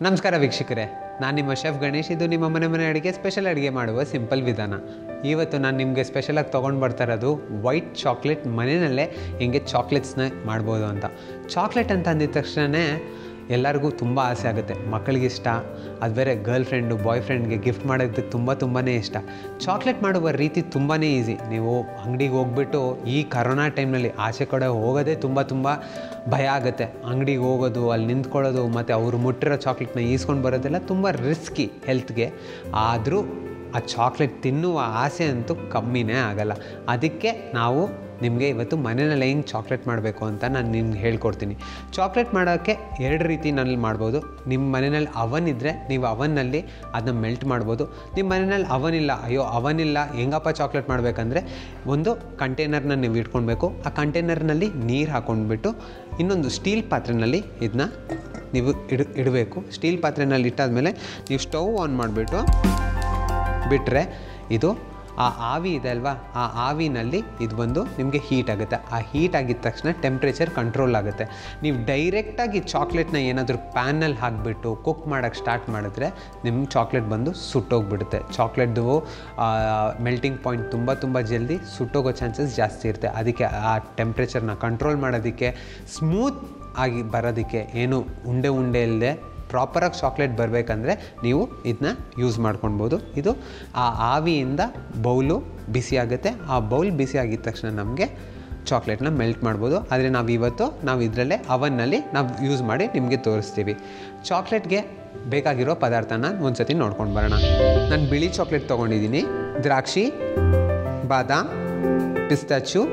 ನಮಸ್ಕಾರ ವೀಕ್ಷಕರೇ ನಾನು ನಿಮ್ಮ ಶೆಫ್ ಗಣೇಶ್ ಇದು ನಿಮ್ಮ ಮನೆ ಮನೆ ಅಡುಗೆ ಸ್ಪೆಷಲ್ ಅಡುಗೆ ಮಾಡುವ ಸಿಂಪಲ್ ವಿಧಾನ ಇವತ್ತು ನಾನು ನಿಮಗೆ ಸ್ಪೆಷಲಾಗಿ ತೊಗೊಂಡು ಬರ್ತಾ ಇರೋದು ವೈಟ್ ಚಾಕ್ಲೇಟ್ ಮನೆಯಲ್ಲೇ ಹೆಂಗೆ ಚಾಕ್ಲೇಟ್ಸ್ನ ಮಾಡ್ಬೋದು ಅಂತ ಚಾಕ್ಲೇಟ್ ಅಂತ ಅಂದಿದ ತಕ್ಷಣವೇ ಎಲ್ಲರಿಗೂ ತುಂಬ ಆಸೆ ಆಗುತ್ತೆ ಮಕ್ಕಳಿಗೆ ಇಷ್ಟ ಅದು ಬೇರೆ ಗರ್ಲ್ ಫ್ರೆಂಡು ಬಾಯ್ ಫ್ರೆಂಡ್ಗೆ ಗಿಫ್ಟ್ ಮಾಡೋದಕ್ಕೆ ತುಂಬ ತುಂಬಾ ಇಷ್ಟ ಚಾಕ್ಲೇಟ್ ಮಾಡುವ ರೀತಿ ತುಂಬಾ ಈಸಿ ನೀವು ಅಂಗಡಿಗೆ ಹೋಗ್ಬಿಟ್ಟು ಈ ಕರೋನಾ ಟೈಮ್ನಲ್ಲಿ ಆಚೆ ಕಡೆ ಹೋಗೋದೇ ತುಂಬ ತುಂಬ ಭಯ ಆಗುತ್ತೆ ಅಂಗಡಿಗೆ ಹೋಗೋದು ಅಲ್ಲಿ ನಿಂತ್ಕೊಳ್ಳೋದು ಮತ್ತು ಅವರು ಮುಟ್ಟಿರೋ ಚಾಕ್ಲೇಟ್ನ ಈಸ್ಕೊಂಡು ಬರೋದೆಲ್ಲ ತುಂಬ ರಿಸ್ಕಿ ಹೆಲ್ತ್ಗೆ ಆದರೂ ಆ ಚಾಕ್ಲೇಟ್ ತಿನ್ನುವ ಆಸೆ ಅಂತೂ ಕಮ್ಮಿನೇ ಆಗಲ್ಲ ಅದಕ್ಕೆ ನಾವು ನಿಮಗೆ ಇವತ್ತು ಮನೆಯಲ್ಲಿ ಹೆಂಗೆ ಚಾಕ್ಲೇಟ್ ಮಾಡಬೇಕು ಅಂತ ನಾನು ನಿಮ್ಗೆ ಹೇಳ್ಕೊಡ್ತೀನಿ ಚಾಕ್ಲೇಟ್ ಮಾಡೋಕ್ಕೆ ಎರಡು ರೀತಿನಲ್ಲಿ ಮಾಡ್ಬೋದು ನಿಮ್ಮ ಮನೆಯಲ್ಲಿ ಅವನ್ ಇದ್ದರೆ ನೀವು ಅವನ್ನಲ್ಲಿ ಅದನ್ನ ಮೆಲ್ಟ್ ಮಾಡ್ಬೋದು ನಿಮ್ಮ ಮನೆಯಲ್ಲಿ ಅವನ್ ಇಲ್ಲ ಅಯ್ಯೋ ಅವನ್ ಇಲ್ಲ ಹೆಂಗಪ್ಪ ಚಾಕ್ಲೇಟ್ ಮಾಡಬೇಕಂದ್ರೆ ಒಂದು ಕಂಟೈನರ್ನ ನೀವು ಇಟ್ಕೊಳ್ಬೇಕು ಆ ಕಂಟೈನರ್ನಲ್ಲಿ ನೀರು ಹಾಕ್ಕೊಂಡ್ಬಿಟ್ಟು ಇನ್ನೊಂದು ಸ್ಟೀಲ್ ಪಾತ್ರೆನಲ್ಲಿ ಇದನ್ನ ನೀವು ಇಡ್ ಇಡಬೇಕು ಸ್ಟೀಲ್ ಪಾತ್ರೆನಲ್ಲಿ ಇಟ್ಟಾದ್ಮೇಲೆ ನೀವು ಸ್ಟವ್ ಆನ್ ಮಾಡಿಬಿಟ್ಟು ಬಿಟ್ಟರೆ ಇದು ಆ ಆವಿ ಇದೆ ಅಲ್ವಾ ಆ ಆವಿನಲ್ಲಿ ಇದು ಬಂದು ನಿಮಗೆ ಹೀಟ್ ಆಗುತ್ತೆ ಆ ಹೀಟ್ ಆಗಿದ ತಕ್ಷಣ ಟೆಂಪ್ರೇಚರ್ ಕಂಟ್ರೋಲ್ ಆಗುತ್ತೆ ನೀವು ಡೈರೆಕ್ಟಾಗಿ ಚಾಕ್ಲೇಟ್ನ ಏನಾದರೂ ಪ್ಯಾನಲ್ಲಿ ಹಾಕಿಬಿಟ್ಟು ಕುಕ್ ಮಾಡೋಕ್ಕೆ ಸ್ಟಾರ್ಟ್ ಮಾಡಿದ್ರೆ ನಿಮ್ಮ ಚಾಕ್ಲೇಟ್ ಬಂದು ಸುಟ್ಟೋಗ್ಬಿಡುತ್ತೆ ಚಾಕ್ಲೇಟ್ದು ಮೆಲ್ಟಿಂಗ್ ಪಾಯಿಂಟ್ ತುಂಬ ತುಂಬ ಜಲ್ದಿ ಸುಟ್ಟೋಗೋ ಚಾನ್ಸಸ್ ಜಾಸ್ತಿ ಇರುತ್ತೆ ಅದಕ್ಕೆ ಆ ಟೆಂಪ್ರೇಚರ್ನ ಕಂಟ್ರೋಲ್ ಮಾಡೋದಕ್ಕೆ ಸ್ಮೂತ್ ಆಗಿ ಬರೋದಕ್ಕೆ ಏನು ಉಂಡೆ ಉಂಡೆ ಇಲ್ಲದೆ ಪ್ರಾಪರಾಗಿ ಚಾಕ್ಲೇಟ್ ಬರಬೇಕಂದ್ರೆ ನೀವು ಇದನ್ನ ಯೂಸ್ ಮಾಡ್ಕೊಳ್ಬೋದು ಇದು ಆ ಆವಿಯಿಂದ ಬೌಲು ಬಿಸಿ ಆಗುತ್ತೆ ಆ ಬೌಲ್ ಬಿಸಿ ಆಗಿದ ತಕ್ಷಣ ನಮಗೆ ಚಾಕ್ಲೇಟ್ನ ಮೆಲ್ಟ್ ಮಾಡ್ಬೋದು ಆದರೆ ನಾವು ಇವತ್ತು ನಾವು ಇದರಲ್ಲೇ ಅವನ್ನಲ್ಲಿ ನಾವು ಯೂಸ್ ಮಾಡಿ ನಿಮಗೆ ತೋರಿಸ್ತೀವಿ ಚಾಕ್ಲೇಟ್ಗೆ ಬೇಕಾಗಿರೋ ಪದಾರ್ಥನ ಒಂದ್ಸತಿ ನೋಡ್ಕೊಂಡು ಬರೋಣ ನಾನು ಬಿಳಿ ಚಾಕ್ಲೇಟ್ ತೊಗೊಂಡಿದ್ದೀನಿ ದ್ರಾಕ್ಷಿ ಬಾದಾಮ್ ಪಿಸ್ತಾಚು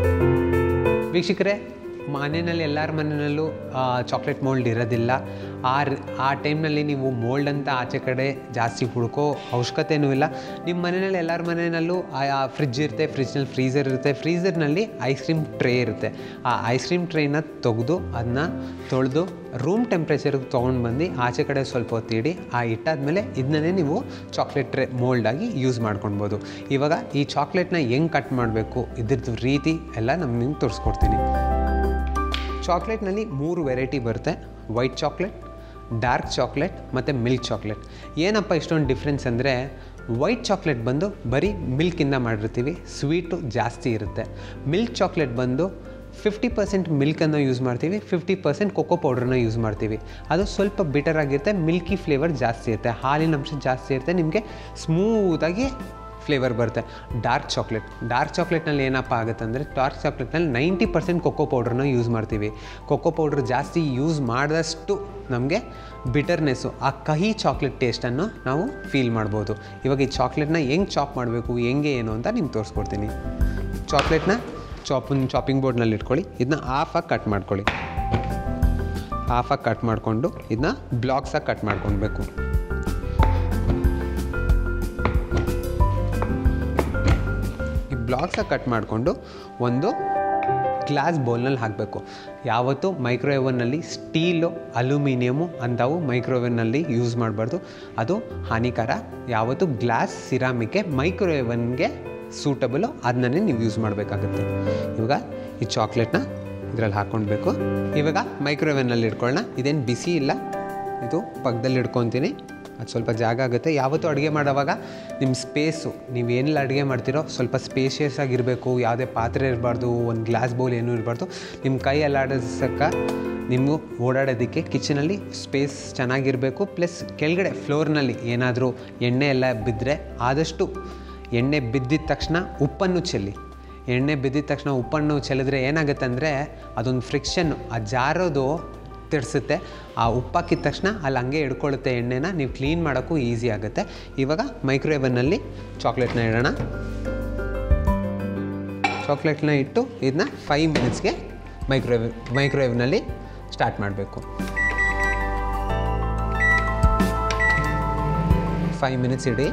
ವೀಕ್ಷಕರೇ ಮನೆಯಲ್ಲಿ ಎಲ್ಲರ ಮನೆಯಲ್ಲೂ ಚಾಕ್ಲೇಟ್ ಮೋಲ್ಡ್ ಇರೋದಿಲ್ಲ ಆ ರ್- ಆ ಟೈಮ್ನಲ್ಲಿ ನೀವು ಮೋಲ್ಡ್ ಅಂತ ಆಚೆ ಕಡೆ ಜಾಸ್ತಿ ಹುಡ್ಕೋ ಅವಶ್ಯಕತೆಯೂ ಇಲ್ಲ ನಿಮ್ಮ ಮನೆಯಲ್ಲಿ ಎಲ್ಲರ ಮನೆಯಲ್ಲೂ ಫ್ರಿಜ್ ಇರುತ್ತೆ ಫ್ರಿಜ್ನಲ್ಲಿ ಫ್ರೀಝರ್ ಇರುತ್ತೆ ಫ್ರೀಝರ್ನಲ್ಲಿ ಐಸ್ ಕ್ರೀಮ್ ಟ್ರೇ ಇರುತ್ತೆ ಆ ಐಸ್ ಕ್ರೀಮ್ ಟ್ರೇನ ತೆಗೆದು ಅದನ್ನ ತೊಳೆದು ರೂಮ್ ಟೆಂಪ್ರೇಚರ್ಗೆ ತೊಗೊಂಡು ಬಂದು ಆಚೆ ಕಡೆ ಸ್ವಲ್ಪ ಹೊತ್ತು ಇಡಿ ಆ ಇಟ್ಟಾದ್ಮೇಲೆ ಇದನ್ನೇ ನೀವು ಚಾಕ್ಲೇಟ್ ಟ್ರೇ ಮೋಲ್ಡಾಗಿ ಯೂಸ್ ಮಾಡ್ಕೊಳ್ಬೋದು ಇವಾಗ ಈ ಚಾಕ್ಲೇಟ್ನ ಹೆಂಗೆ ಕಟ್ ಮಾಡಬೇಕು ಇದ್ರದ್ದು ರೀತಿ ಎಲ್ಲ ನಮ್ಗೆ ನಿಮ್ಗೆ ತೋರಿಸ್ಕೊಡ್ತೀನಿ ಚಾಕ್ಲೇಟ್ನಲ್ಲಿ ಮೂರು ವೆರೈಟಿ ಬರುತ್ತೆ ವೈಟ್ ಚಾಕ್ಲೇಟ್ ಡಾರ್ಕ್ ಚಾಕ್ಲೇಟ್ ಮತ್ತು ಮಿಲ್ಕ್ ಚಾಕ್ಲೇಟ್ ಏನಪ್ಪ ಇಷ್ಟೊಂದು ಡಿಫ್ರೆನ್ಸ್ ಅಂದರೆ ವೈಟ್ ಚಾಕ್ಲೇಟ್ ಬಂದು ಬರೀ ಮಿಲ್ಕಿಂದ ಮಾಡಿರ್ತೀವಿ ಸ್ವೀಟು ಜಾಸ್ತಿ ಇರುತ್ತೆ ಮಿಲ್ಕ್ ಚಾಕ್ಲೇಟ್ ಬಂದು ಫಿಫ್ಟಿ ಪರ್ಸೆಂಟ್ ಮಿಲ್ಕನ್ನು ಯೂಸ್ ಮಾಡ್ತೀವಿ ಫಿಫ್ಟಿ ಪರ್ಸೆಂಟ್ ಕೊಕೋ ಪೌಡ್ರನ್ನ ಯೂಸ್ ಮಾಡ್ತೀವಿ ಅದು ಸ್ವಲ್ಪ ಬಿಟರ್ ಆಗಿರುತ್ತೆ ಮಿಲ್ಕಿ ಫ್ಲೇವರ್ ಜಾಸ್ತಿ ಇರುತ್ತೆ ಹಾಲಿನ ಅಂಶ ಜಾಸ್ತಿ ಇರುತ್ತೆ ನಿಮಗೆ ಸ್ಮೂತಾಗಿ ಫ್ಲೇವರ್ ಬರುತ್ತೆ ಡಾರ್ಕ್ ಚಾಕ್ಲೇಟ್ ಡಾರ್ಕ್ ಚಾಕ್ಲೇಟ್ನಲ್ಲಿ ಏನಪ್ಪ ಆಗುತ್ತೆ ಅಂದರೆ ಡಾರ್ಕ್ ಚಾಕ್ಲೇಟ್ನಲ್ಲಿ ನೈಂಟಿ ಪರ್ಸೆಂಟ್ ಕೊಕೋ ಪೌಡ್ರನ್ನ ಯೂಸ್ ಮಾಡ್ತೀವಿ ಕೊಕೋ ಪೌಡ್ರ್ ಜಾಸ್ತಿ ಯೂಸ್ ಮಾಡಿದಷ್ಟು ನಮಗೆ ಬಿಟರ್ನೆಸ್ಸು ಆ ಕಹಿ ಚಾಕ್ಲೇಟ್ ಟೇಸ್ಟನ್ನು ನಾವು ಫೀಲ್ ಮಾಡ್ಬೋದು ಇವಾಗ ಈ ಚಾಕ್ಲೇಟ್ನ ಹೆಂಗೆ ಚಾಪ್ ಮಾಡಬೇಕು ಹೆಂಗೆ ಏನು ಅಂತ ನಿಮ್ಗೆ ತೋರಿಸ್ಕೊಡ್ತೀನಿ ಚಾಕ್ಲೇಟ್ನ ಚಾಪಿಂಗ್ ಚಾಪಿಂಗ್ ಬೋರ್ಡ್ನಲ್ಲಿ ಇಟ್ಕೊಳ್ಳಿ ಇದನ್ನ ಹಾಫಾಗಿ ಕಟ್ ಮಾಡ್ಕೊಳ್ಳಿ ಹಾಫಾಗಿ ಕಟ್ ಮಾಡಿಕೊಂಡು ಇದನ್ನ ಬ್ಲಾಕ್ಸಾಗಿ ಕಟ್ ಮಾಡ್ಕೊಳ್ಬೇಕು ಈ ಬ್ಲಾಕ್ಸಾಗಿ ಕಟ್ ಮಾಡಿಕೊಂಡು ಒಂದು ಗ್ಲಾಸ್ ಬೌಲ್ನಲ್ಲಿ ಹಾಕಬೇಕು ಯಾವತ್ತೂ ಮೈಕ್ರೋವೇವನ್ನಲ್ಲಿ ಸ್ಟೀಲು ಅಲ್ಯೂಮಿನಿಯಮು ಅಂಥವು ಮೈಕ್ರೋವೇವ್ನಲ್ಲಿ ಯೂಸ್ ಮಾಡಬಾರ್ದು ಅದು ಹಾನಿಕರ ಯಾವತ್ತೂ ಗ್ಲಾಸ್ ಸಿರಾಮಿಕ್ಕೆ ಮೈಕ್ರೋವೇವನ್ಗೆ ಸೂಟಬಲು ಅದನ್ನೇ ನೀವು ಯೂಸ್ ಮಾಡಬೇಕಾಗುತ್ತೆ ಇವಾಗ ಈ ಚಾಕ್ಲೇಟ್ನ ಇದರಲ್ಲಿ ಹಾಕ್ಕೊಳ್ಬೇಕು ಇವಾಗ ಮೈಕ್ರೋವೇವ್ನಲ್ಲಿ ಇಟ್ಕೊಳ್ಳೋಣ ಇದೇನು ಬಿಸಿ ಇಲ್ಲ ಇದು ಪಕ್ಕದಲ್ಲಿ ಇಟ್ಕೊತೀನಿ ಅದು ಸ್ವಲ್ಪ ಜಾಗ ಆಗುತ್ತೆ ಯಾವತ್ತೂ ಅಡುಗೆ ಮಾಡೋವಾಗ ನಿಮ್ಮ ಸ್ಪೇಸು ನೀವು ಏನೆಲ್ಲ ಅಡುಗೆ ಮಾಡ್ತೀರೋ ಸ್ವಲ್ಪ ಸ್ಪೇಷಿಯಸ್ ಆಗಿರಬೇಕು ಯಾವುದೇ ಪಾತ್ರೆ ಇರಬಾರ್ದು ಒಂದು ಗ್ಲಾಸ್ ಬೌಲ್ ಏನೂ ಇರಬಾರ್ದು ನಿಮ್ಮ ಕೈ ಅಲ್ಲಾಡಿಸಕ್ಕೆ ನೀವು ಓಡಾಡೋದಕ್ಕೆ ಕಿಚನಲ್ಲಿ ಸ್ಪೇಸ್ ಚೆನ್ನಾಗಿರಬೇಕು ಪ್ಲಸ್ ಕೆಳಗಡೆ ಫ್ಲೋರ್ನಲ್ಲಿ ಏನಾದರೂ ಎಣ್ಣೆ ಎಲ್ಲ ಬಿದ್ದರೆ ಆದಷ್ಟು ಎಣ್ಣೆ ಬಿದ್ದಿದ ತಕ್ಷಣ ಉಪ್ಪನ್ನು ಚೆಲ್ಲಿ ಎಣ್ಣೆ ಬಿದ್ದಿದ ತಕ್ಷಣ ಉಪ್ಪನ್ನು ಚೆಲ್ಲಿದ್ರೆ ಏನಾಗುತ್ತೆ ಅಂದರೆ ಅದೊಂದು ಫ್ರಿಕ್ಷನ್ನು ಆ ಜಾರೋದು ತಿರ್ಸುತ್ತೆ ಆ ಉಪ್ಪಾಕಿದ ತಕ್ಷಣ ಅಲ್ಲಿ ಹಂಗೆ ಹಿಡ್ಕೊಳ್ಳುತ್ತೆ ಎಣ್ಣೆನ ನೀವು ಕ್ಲೀನ್ ಮಾಡೋಕ್ಕೂ ಈಸಿ ಆಗುತ್ತೆ ಇವಾಗ ಮೈಕ್ರೋವೇವನ್ನಲ್ಲಿ ಚಾಕ್ಲೇಟ್ನ ಇಡೋಣ ಚಾಕ್ಲೇಟ್ನ ಇಟ್ಟು ಇದನ್ನ ಫೈವ್ ಮಿನಿಟ್ಸ್ಗೆ ಮೈಕ್ರೋವೇವ್ ಮೈಕ್ರೋವೇವ್ನಲ್ಲಿ ಸ್ಟಾರ್ಟ್ ಮಾಡಬೇಕು ಫೈವ್ ಮಿನಿಟ್ಸ್ ಇಡಿ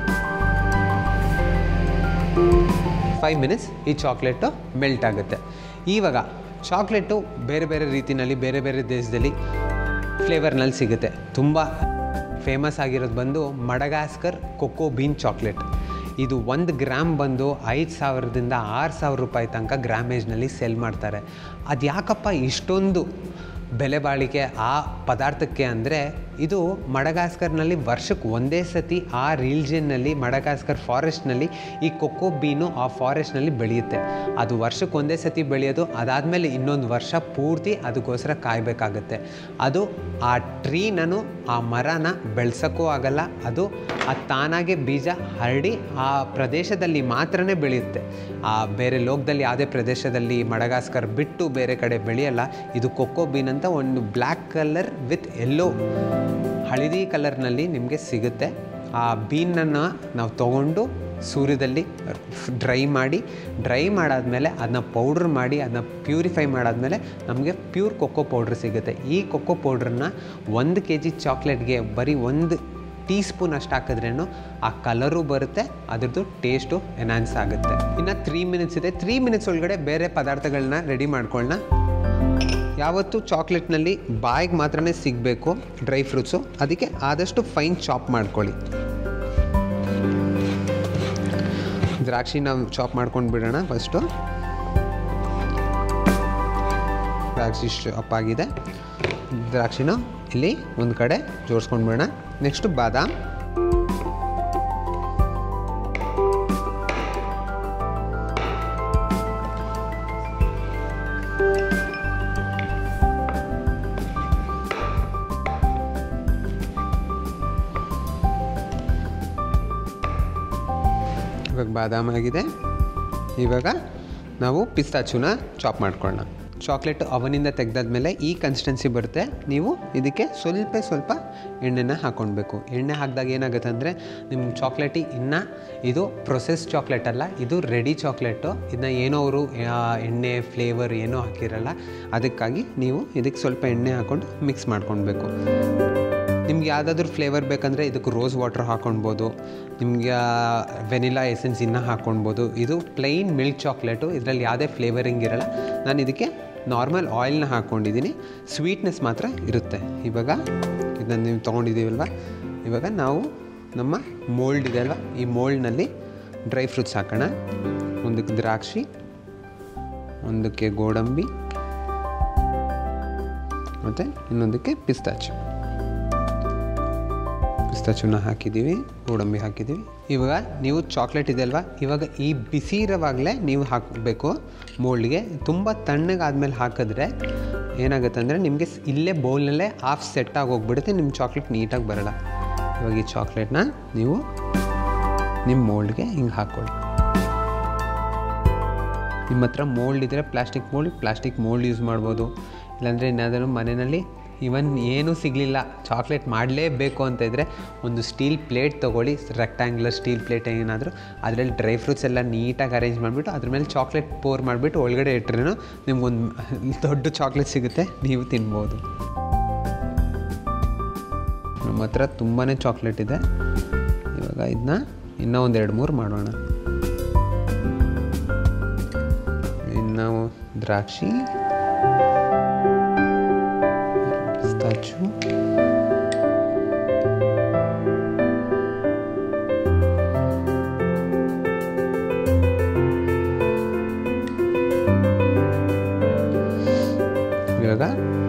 ಫೈವ್ ಮಿನಿಟ್ಸ್ ಈ ಚಾಕ್ಲೇಟು ಮೆಲ್ಟ್ ಆಗುತ್ತೆ ಇವಾಗ ಚಾಕ್ಲೇಟು ಬೇರೆ ಬೇರೆ ರೀತಿಯಲ್ಲಿ ಬೇರೆ ಬೇರೆ ದೇಶದಲ್ಲಿ ಫ್ಲೇವರ್ನಲ್ಲಿ ಸಿಗುತ್ತೆ ತುಂಬ ಫೇಮಸ್ ಆಗಿರೋದು ಬಂದು ಮಡಗಾಸ್ಕರ್ ಕೊಕೋ ಬೀನ್ ಚಾಕ್ಲೇಟ್ ಇದು ಒಂದು ಗ್ರಾಮ್ ಬಂದು ಐದು ಸಾವಿರದಿಂದ ಆರು ಸಾವಿರ ರೂಪಾಯಿ ತನಕ ಗ್ರಾಮೇಜ್ನಲ್ಲಿ ಸೆಲ್ ಮಾಡ್ತಾರೆ ಅದು ಯಾಕಪ್ಪ ಇಷ್ಟೊಂದು ಬೆಲೆ ಬಾಳಿಕೆ ಆ ಪದಾರ್ಥಕ್ಕೆ ಅಂದರೆ ಇದು ಮಡಗಾಸ್ಕರ್ನಲ್ಲಿ ವರ್ಷಕ್ಕೆ ಒಂದೇ ಸತಿ ಆ ರೀಲ್ಜನ್ನಲ್ಲಿ ಮಡಗಾಸ್ಕರ್ ಫಾರೆಸ್ಟ್ನಲ್ಲಿ ಈ ಕೊಕ್ಕೋ ಬೀನು ಆ ಫಾರೆಸ್ಟ್ನಲ್ಲಿ ಬೆಳೆಯುತ್ತೆ ಅದು ವರ್ಷಕ್ಕೆ ಒಂದೇ ಸತಿ ಬೆಳೆಯೋದು ಅದಾದಮೇಲೆ ಇನ್ನೊಂದು ವರ್ಷ ಪೂರ್ತಿ ಅದಕ್ಕೋಸ್ಕರ ಕಾಯಬೇಕಾಗತ್ತೆ ಅದು ಆ ಟ್ರೀನೂ ಆ ಮರನ ಬೆಳ್ಸೋಕ್ಕೂ ಆಗಲ್ಲ ಅದು ಅದು ತಾನಾಗೆ ಬೀಜ ಹರಡಿ ಆ ಪ್ರದೇಶದಲ್ಲಿ ಮಾತ್ರನೇ ಬೆಳೆಯುತ್ತೆ ಆ ಬೇರೆ ಲೋಕದಲ್ಲಿ ಯಾವುದೇ ಪ್ರದೇಶದಲ್ಲಿ ಮಡಗಾಸ್ಕರ್ ಬಿಟ್ಟು ಬೇರೆ ಕಡೆ ಬೆಳೆಯಲ್ಲ ಇದು ಕೊಕ್ಕೋ ಬೀನ್ ಅಂತ ಒಂದು ಬ್ಲ್ಯಾಕ್ ಕಲರ್ ವಿತ್ ಎಲ್ಲೋ ಹಳದಿ ಕಲರ್ನಲ್ಲಿ ನಿಮಗೆ ಸಿಗುತ್ತೆ ಆ ಬೀನನ್ನು ನಾವು ತೊಗೊಂಡು ಸೂರ್ಯದಲ್ಲಿ ಡ್ರೈ ಮಾಡಿ ಡ್ರೈ ಮಾಡಾದಮೇಲೆ ಅದನ್ನ ಪೌಡ್ರ್ ಮಾಡಿ ಅದನ್ನ ಪ್ಯೂರಿಫೈ ಮಾಡಾದಮೇಲೆ ನಮಗೆ ಪ್ಯೂರ್ ಕೊಕ್ಕೋ ಪೌಡ್ರ್ ಸಿಗುತ್ತೆ ಈ ಕೊಕ್ಕೋ ಪೌಡ್ರನ್ನ ಒಂದು ಕೆ ಜಿ ಚಾಕ್ಲೇಟ್ಗೆ ಬರೀ ಒಂದು ಟೀ ಸ್ಪೂನ್ ಅಷ್ಟು ಹಾಕಿದ್ರೇನು ಆ ಕಲರು ಬರುತ್ತೆ ಅದ್ರದ್ದು ಟೇಸ್ಟು ಎನ್ಹಾನ್ಸ್ ಆಗುತ್ತೆ ಇನ್ನು ತ್ರೀ ಮಿನಿಟ್ಸ್ ಇದೆ ತ್ರೀ ಮಿನಿಟ್ಸ್ ಒಳಗಡೆ ಬೇರೆ ಪದಾರ್ಥಗಳನ್ನ ರೆಡಿ ಮಾಡ್ಕೊಳ್ಳೋಣ ಯಾವತ್ತು ಚಾಕ್ಲೇಟ್ನಲ್ಲಿ ಬಾಯಿಗೆ ಮಾತ್ರನೇ ಸಿಗಬೇಕು ಡ್ರೈ ಫ್ರೂಟ್ಸು ಅದಕ್ಕೆ ಆದಷ್ಟು ಫೈನ್ ಚಾಪ್ ಮಾಡ್ಕೊಳ್ಳಿ ದ್ರಾಕ್ಷಿ ನಾವು ಚಾಪ್ ಮಾಡ್ಕೊಂಡು ಬಿಡೋಣ ಫಸ್ಟು ದ್ರಾಕ್ಷಿ ಚಾಪ್ ಆಗಿದೆ ದ್ರಾಕ್ಷಿನ ಇಲ್ಲಿ ಒಂದು ಕಡೆ ಜೋಡಿಸ್ಕೊಂಡು ಬಿಡೋಣ ನೆಕ್ಸ್ಟು ಬಾದಾಮ್ ಇವಾಗ ಬಾದಾಮ್ ಆಗಿದೆ ಇವಾಗ ನಾವು ಪಿಸ್ತಾಚುನ ಚಾಪ್ ಮಾಡ್ಕೊಳ್ಳೋಣ ಚಾಕ್ಲೇಟ್ ಅವನಿಂದ ತೆಗೆದಾದ್ಮೇಲೆ ಈ ಕನ್ಸಿಸ್ಟೆನ್ಸಿ ಬರುತ್ತೆ ನೀವು ಇದಕ್ಕೆ ಸ್ವಲ್ಪ ಸ್ವಲ್ಪ ಎಣ್ಣೆನ ಹಾಕ್ಕೊಳ್ಬೇಕು ಎಣ್ಣೆ ಹಾಕಿದಾಗ ಏನಾಗುತ್ತೆ ಅಂದರೆ ನಿಮ್ಮ ಚಾಕ್ಲೇಟಿಗೆ ಇನ್ನೂ ಇದು ಪ್ರೊಸೆಸ್ ಚಾಕ್ಲೇಟ್ ಅಲ್ಲ ಇದು ರೆಡಿ ಚಾಕ್ಲೇಟು ಇದನ್ನ ಏನೋ ಅವರು ಎಣ್ಣೆ ಫ್ಲೇವರ್ ಏನೂ ಹಾಕಿರಲ್ಲ ಅದಕ್ಕಾಗಿ ನೀವು ಇದಕ್ಕೆ ಸ್ವಲ್ಪ ಎಣ್ಣೆ ಹಾಕ್ಕೊಂಡು ಮಿಕ್ಸ್ ಮಾಡ್ಕೊಳ್ಬೇಕು ನಿಮ್ಗೆ ಯಾವುದಾದ್ರೂ ಫ್ಲೇವರ್ ಬೇಕಂದರೆ ಇದಕ್ಕೆ ರೋಸ್ ವಾಟರ್ ಹಾಕ್ಕೊಳ್ಬೋದು ನಿಮಗೆ ವೆನಿಲಾ ಎಸೆನ್ಸ್ ಇನ್ನೂ ಹಾಕ್ಕೊಳ್ಬೋದು ಇದು ಪ್ಲೈನ್ ಮಿಲ್ಕ್ ಚಾಕ್ಲೇಟು ಇದರಲ್ಲಿ ಯಾವುದೇ ಫ್ಲೇವರಿಂಗ್ ಇರಲ್ಲ ನಾನು ಇದಕ್ಕೆ ನಾರ್ಮಲ್ ಆಯಿಲ್ನ ಹಾಕ್ಕೊಂಡಿದ್ದೀನಿ ಸ್ವೀಟ್ನೆಸ್ ಮಾತ್ರ ಇರುತ್ತೆ ಇವಾಗ ಇದನ್ನು ನೀವು ತೊಗೊಂಡಿದ್ದೀವಲ್ವ ಇವಾಗ ನಾವು ನಮ್ಮ ಮೋಲ್ಡ್ ಇದೆ ಅಲ್ವಾ ಈ ಮೋಲ್ಡ್ನಲ್ಲಿ ಡ್ರೈ ಫ್ರೂಟ್ಸ್ ಹಾಕೋಣ ಒಂದಕ್ಕೆ ದ್ರಾಕ್ಷಿ ಒಂದಕ್ಕೆ ಗೋಡಂಬಿ ಮತ್ತು ಇನ್ನೊಂದಕ್ಕೆ ಪಿಸ್ತಾಚು ಪಿಸ್ತಾಚುನ ಹಾಕಿದ್ದೀವಿ ಗೋಡಂಬಿ ಹಾಕಿದ್ದೀವಿ ಇವಾಗ ನೀವು ಚಾಕ್ಲೇಟ್ ಇದೆ ಅಲ್ವಾ ಇವಾಗ ಈ ಬಿಸಿ ಇರೋವಾಗಲೇ ನೀವು ಹಾಕಬೇಕು ಮೋಲ್ಡ್ಗೆ ತುಂಬ ತಣ್ಣಗಾದ್ಮೇಲೆ ಹಾಕಿದ್ರೆ ಏನಾಗುತ್ತೆ ಅಂದರೆ ನಿಮಗೆ ಇಲ್ಲೇ ಬೌಲ್ನಲ್ಲೇ ಹಾಫ್ ಸೆಟ್ ಆಗಿ ಹೋಗ್ಬಿಡುತ್ತೆ ನಿಮ್ಮ ಚಾಕ್ಲೇಟ್ ನೀಟಾಗಿ ಬರಲ್ಲ ಇವಾಗ ಈ ಚಾಕ್ಲೇಟ್ನ ನೀವು ನಿಮ್ಮ ಮೋಲ್ಡ್ಗೆ ಹಿಂಗೆ ಹಾಕ್ಕೊಳ್ಳಿ ನಿಮ್ಮ ಹತ್ರ ಮೋಲ್ಡ್ ಇದ್ದರೆ plastic mould plastic mould use ಮಾಡ್ಬೋದು ಇಲ್ಲಾಂದರೆ ಏನಾದರೂ ಮನೆಯಲ್ಲಿ ಇವನ್ ಏನೂ ಸಿಗಲಿಲ್ಲ ಚಾಕ್ಲೇಟ್ ಮಾಡಲೇಬೇಕು ಅಂತ ಇದ್ದರೆ ಒಂದು ಸ್ಟೀಲ್ ಪ್ಲೇಟ್ ತೊಗೊಳ್ಳಿ ರೆಕ್ಟ್ಯಾಂಗ್ಯುಲರ್ ಸ್ಟೀಲ್ ಪ್ಲೇಟ್ ಏನಾದರೂ ಅದರಲ್ಲಿ ಡ್ರೈ ಫ್ರೂಟ್ಸ್ ಎಲ್ಲ ನೀಟಾಗಿ ಅರೇಂಜ್ ಮಾಡಿಬಿಟ್ಟು ಅದ್ರ ಮೇಲೆ ಚಾಕ್ಲೇಟ್ ಪೋರ್ ಮಾಡಿಬಿಟ್ಟು ಒಳಗಡೆ ಇಟ್ಟರೇನು ನಿಮ್ಗೊಂದು ದೊಡ್ಡ ಚಾಕ್ಲೇಟ್ ಸಿಗುತ್ತೆ ನೀವು ತಿನ್ಬೋದು ನಮ್ಮ ಹತ್ರ ತುಂಬಾ ಚಾಕ್ಲೇಟ್ ಇದೆ ಇವಾಗ ಇದನ್ನ ಇನ್ನೂ ಒಂದು ಎರಡು ಮೂರು ಮಾಡೋಣ ಇನ್ನು ದ್ರಾಕ್ಷಿ ಪಿಸ್ತಾಚು ಇವಾಗ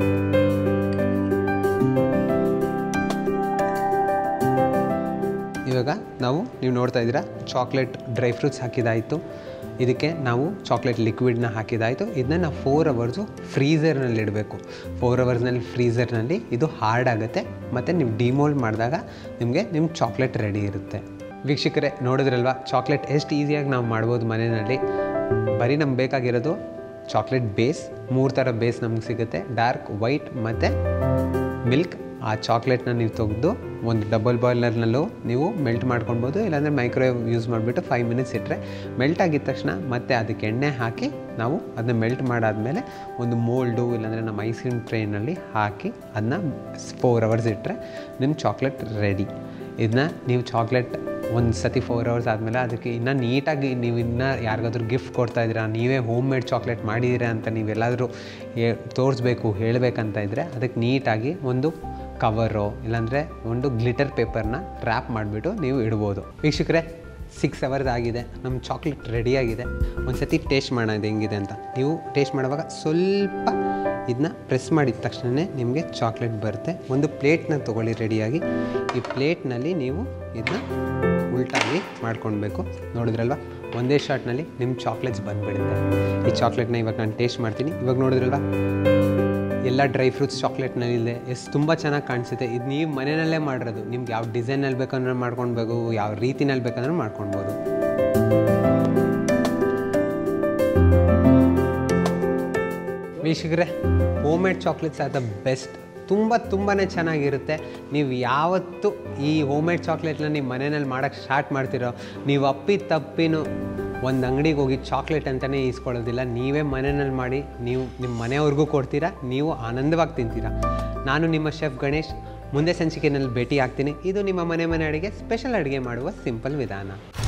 ಇವಾಗ ನಾವು ನೀವು ನೋಡ್ತಾ ಇದ್ದೀರಾ ಚಾಕ್ಲೇಟ್ ಡ್ರೈ ಫ್ರೂಟ್ಸ್ ಹಾಕಿದಾಯಿತು ಇದಕ್ಕೆ ನಾವು ಚಾಕ್ಲೇಟ್ ಲಿಕ್ವಿಡ್ನ ಹಾಕಿದಾಯಿತು ಇದನ್ನ ನಾವು ಫೋರ್ ಅವರ್ಸು ಫ್ರೀಝರ್ನಲ್ಲಿ ಇಡಬೇಕು ಫೋರ್ ಅವರ್ಸ್ನಲ್ಲಿ ಫ್ರೀಝರ್ನಲ್ಲಿ ಇದು ಹಾರ್ಡ್ ಆಗುತ್ತೆ ಮತ್ತು ನೀವು ಡಿಮೋಲ್ಡ್ ಮಾಡಿದಾಗ ನಿಮಗೆ ನಿಮ್ಮ ಚಾಕ್ಲೇಟ್ ರೆಡಿ ಇರುತ್ತೆ ವೀಕ್ಷಕರೇ ನೋಡಿದ್ರಲ್ವಾ ಚಾಕ್ಲೇಟ್ ಎಷ್ಟು ಈಸಿಯಾಗಿ ನಾವು ಮಾಡ್ಬೋದು ಮನೆಯಲ್ಲಿ ಬರೀ ನಮ್ಗೆ ಬೇಕಾಗಿರೋದು ಚಾಕ್ಲೇಟ್ ಬೇಸ್ ಮೂರು ಥರ ಬೇಸ್ ನಮ್ಗೆ ಸಿಗುತ್ತೆ ಡಾರ್ಕ್ ವೈಟ್ ಮತ್ತು ಮಿಲ್ಕ್ ಆ ಚಾಕ್ಲೇಟ್ನ ನೀವು ತೆಗೆದು ಒಂದು ಡಬಲ್ ಬಾಯ್ಲರ್ನಲ್ಲೂ ನೀವು ಮೆಲ್ಟ್ ಮಾಡ್ಕೊಳ್ಬೋದು ಇಲ್ಲಾಂದರೆ ಮೈಕ್ರೋವೇವ್ ಯೂಸ್ ಮಾಡಿಬಿಟ್ಟು ಫೈವ್ ಮಿನಿಟ್ಸ್ ಇಟ್ಟರೆ ಮೆಲ್ಟ್ ಆಗಿದ ತಕ್ಷಣ ಮತ್ತೆ ಅದಕ್ಕೆ ಎಣ್ಣೆ ಹಾಕಿ ನಾವು ಅದನ್ನ ಮೆಲ್ಟ್ ಮಾಡಾದಮೇಲೆ ಒಂದು ಮೋಲ್ಡು ಇಲ್ಲಾಂದರೆ ನಮ್ಮ ಐಸ್ ಕ್ರೀಮ್ ಟ್ರೈನಲ್ಲಿ ಹಾಕಿ ಅದನ್ನ ಫೋರ್ ಅವರ್ಸ್ ಇಟ್ಟರೆ ನಿಮ್ಮ ಚಾಕ್ಲೇಟ್ ರೆಡಿ ಇದನ್ನ ನೀವು ಚಾಕ್ಲೇಟ್ ಒಂದು ಸತಿ ಫೋರ್ ಅವರ್ಸ್ ಆದಮೇಲೆ ಅದಕ್ಕೆ ಇನ್ನೂ ನೀಟಾಗಿ ನೀವು ಇನ್ನೂ ಯಾರಿಗಾದ್ರೂ ಗಿಫ್ಟ್ ಕೊಡ್ತಾ ಇದ್ದೀರಾ ನೀವೇ ಹೋಮ್ ಮೇಡ್ ಚಾಕ್ಲೇಟ್ ಮಾಡಿದ್ದೀರಾ ಅಂತ ನೀವೆಲ್ಲಾದರೂ ಹೇ ತೋರಿಸ್ಬೇಕು ಹೇಳಬೇಕಂತ ಇದ್ದರೆ ಅದಕ್ಕೆ ನೀಟಾಗಿ ಒಂದು ಕವರು ಇಲ್ಲಾಂದರೆ ಒಂದು ಗ್ಲಿಟರ್ ಪೇಪರ್ನ ರ್ಯಾಪ್ ಮಾಡಿಬಿಟ್ಟು ನೀವು ಇಡ್ಬೋದು ವೀಕ್ಷಕರೇ ಸಿಕ್ಸ್ ಅವರ್ಸ್ ಆಗಿದೆ ನಮ್ಮ ಚಾಕ್ಲೇಟ್ ರೆಡಿಯಾಗಿದೆ ಒಂದು ಸತಿ ಟೇಸ್ಟ್ ಮಾಡೋಣ ಇದು ಹೆಂಗಿದೆ ಅಂತ ನೀವು ಟೇಸ್ಟ್ ಮಾಡುವಾಗ ಸ್ವಲ್ಪ ಇದನ್ನ ಪ್ರೆಸ್ ಮಾಡಿದ ತಕ್ಷಣವೇ ನಿಮಗೆ ಚಾಕ್ಲೇಟ್ ಬರುತ್ತೆ ಒಂದು ಪ್ಲೇಟ್ನ ತೊಗೊಳ್ಳಿ ರೆಡಿಯಾಗಿ ಈ ಪ್ಲೇಟ್ನಲ್ಲಿ ನೀವು ಇದನ್ನ ಉಲ್ಟಾಗಿ ಮಾಡ್ಕೊಳ್ಬೇಕು ನೋಡಿದ್ರಲ್ವ ಒಂದೇ ಶಾಟ್ನಲ್ಲಿ ನಿಮ್ಮ ಚಾಕ್ಲೇಟ್ಸ್ ಬಂದುಬಿಡುತ್ತೆ ಈ ಚಾಕ್ಲೇಟ್ನ ಇವಾಗ ನಾನು ಟೇಸ್ಟ್ ಮಾಡ್ತೀನಿ ಇವಾಗ ನೋಡಿದ್ರಲ್ವ ಎಲ್ಲ ಡ್ರೈ ಫ್ರೂಟ್ಸ್ ಚಾಕ್ಲೇಟ್ನಲ್ಲಿದೆ ಎಷ್ಟು ತುಂಬ ಚೆನ್ನಾಗಿ ಕಾಣಿಸುತ್ತೆ ಇದು ನೀವು ಮನೆಯಲ್ಲೇ ಮಾಡಿರೋದು ನಿಮ್ಗೆ ಯಾವ ಡಿಸೈನಲ್ಲಿ ಬೇಕಂದ್ರೆ ಮಾಡ್ಕೊಳ್ಬೇಕು ಯಾವ ರೀತಿನಲ್ಲಿ ಬೇಕಂದ್ರೆ ಮಾಡ್ಕೊಳ್ಬೋದು ವೀಕ್ಷಕರೇ homemade chocolates are the best ತುಂಬ ತುಂಬಾ ಚೆನ್ನಾಗಿರುತ್ತೆ ನೀವು ಯಾವತ್ತು ಈ ಹೋಮ್ ಮೇಡ್ ಚಾಕ್ಲೇಟ್ನ ನೀವು ಮನೆಯಲ್ಲಿ ಮಾಡೋಕ್ಕೆ ಸ್ಟಾರ್ಟ್ ಮಾಡ್ತಿರೋ ನೀವು ಅಪ್ಪಿ ತಪ್ಪಿನೂ ಒಂದು ಅಂಗಡಿಗೆ ಹೋಗಿ ಚಾಕ್ಲೇಟ್ ಅಂತಲೇ ಈಸ್ಕೊಳ್ಳೋದಿಲ್ಲ ನೀವೇ ಮನೆಯಲ್ಲಿ ಮಾಡಿ ನೀವು ನಿಮ್ಮ ಮನೆಯವ್ರಿಗೂ ಕೊಡ್ತೀರಾ ನೀವು ಆನಂದವಾಗಿ ತಿಂತೀರಾ ನಾನು ನಿಮ್ಮ ಶೆಫ್ ಗಣೇಶ್ ಮುಂದೆ ಸಂಚಿಕೆಯಲ್ಲಿ ಭೇಟಿ ಆಗ್ತೀನಿ ಇದು ನಿಮ್ಮ ಮನೆ ಮನೆ ಅಡುಗೆ ಸ್ಪೆಷಲ್ ಅಡುಗೆ ಮಾಡುವ ಸಿಂಪಲ್ ವಿಧಾನ